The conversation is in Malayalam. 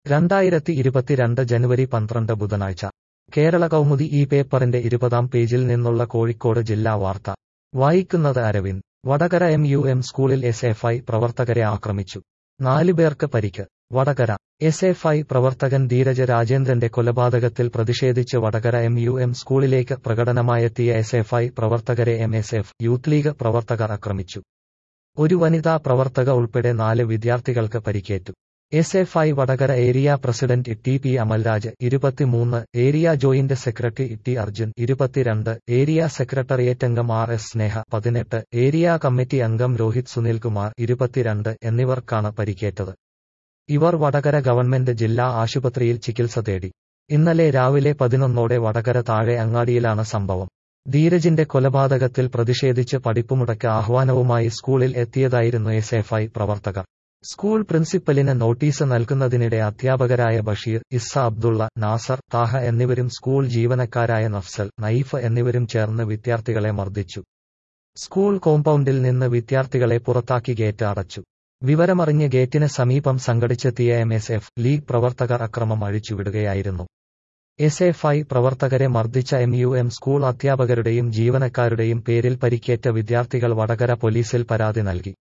രണ്ടായിരത്തി ഇരുപത്തിരണ്ട് ജനുവരി പന്ത്രണ്ട് ബുധനാഴ്ച കേരള കൗമുദി ഈ പേപ്പറിന്റെ ഇരുപതാം പേജിൽ നിന്നുള്ള കോഴിക്കോട് ജില്ലാ വാർത്ത വായിക്കുന്നത് Aravind Vadakara M U M സ്കൂളിൽ എസ് എഫ് ഐ പ്രവർത്തകരെ ആക്രമിച്ചു നാലുപേർക്ക് പരിക്ക് വടകര എസ് എഫ് ഐ പ്രവർത്തകൻ ധീരജ രാജേന്ദ്രന്റെ കൊലപാതകത്തിൽ പ്രതിഷേധിച്ച് വടകര എം യു എം സ്കൂളിലേക്ക് പ്രകടനമായെത്തിയ എസ് എഫ് ഐ പ്രവർത്തകരെ M S F youth league പ്രവർത്തകർ ആക്രമിച്ചു ഒരു വനിതാ പ്രവർത്തക ഉൾപ്പെടെ നാല് വിദ്യാർത്ഥികൾക്ക് പരിക്കേറ്റു S F I Vadakara area president T P Amalraj ഇരുപത്തിമൂന്ന് area joint secretary T Arjun ഇരുപത്തിരണ്ട് ഏരിയ സെക്രട്ടറിയേറ്റ് അംഗം ആർ എസ് സ്നേഹ പതിനെട്ട് ഏരിയ കമ്മിറ്റി അംഗം രോഹിത് സുനിൽകുമാർ ഇരുപത്തിരണ്ട് എന്നിവർക്കാണ് പരിക്കേറ്റത് ഇവർ വടകര ഗവൺമെന്റ് ജില്ലാ ആശുപത്രിയിൽ ചികിത്സ തേടി ഇന്നലെ രാവിലെ പതിനൊന്നോടെ വടകര താഴെ അങ്ങാടിയിലാണ് സംഭവം ധീരജിന്റെ കൊലപാതകത്തിൽ പ്രതിഷേധിച്ച് പഠിപ്പുമുടക്ക് ആഹ്വാനവുമായി സ്കൂളിൽ എത്തിയതായിരുന്നു എസ് എഫ് ഐ പ്രവർത്തകർ സ്കൂൾ പ്രിൻസിപ്പലിന് നോട്ടീസ് നൽകുന്നതിനിടെ അധ്യാപകരായ ബഷീർ ഇസ്സ അബ്ദുള്ള നാസർ താഹ എന്നിവരും സ്കൂൾ ജീവനക്കാരായ നഫ്സൽ നൈഫ് എന്നിവരും ചേർന്ന് വിദ്യാർത്ഥികളെ മർദ്ദിച്ചു സ്കൂൾ കോമ്പൗണ്ടിൽ നിന്ന് വിദ്യാർത്ഥികളെ പുറത്താക്കി ഗേറ്റ് അടച്ചു വിവരമറിഞ്ഞ് ഗേറ്റിന് സമീപം സംഘടിച്ചെത്തിയ എം എസ് എഫ് ലീഗ് പ്രവർത്തകർ അക്രമം അഴിച്ചുവിടുകയായിരുന്നു എസ് എഫ് ഐ പ്രവർത്തകരെ മർദ്ദിച്ച എം യു എം സ്കൂൾ അധ്യാപകരുടെയും ജീവനക്കാരുടെയും പേരിൽ പരിക്കേറ്റ വിദ്യാർത്ഥികൾ വടകര പോലീസിൽ പരാതി നൽകി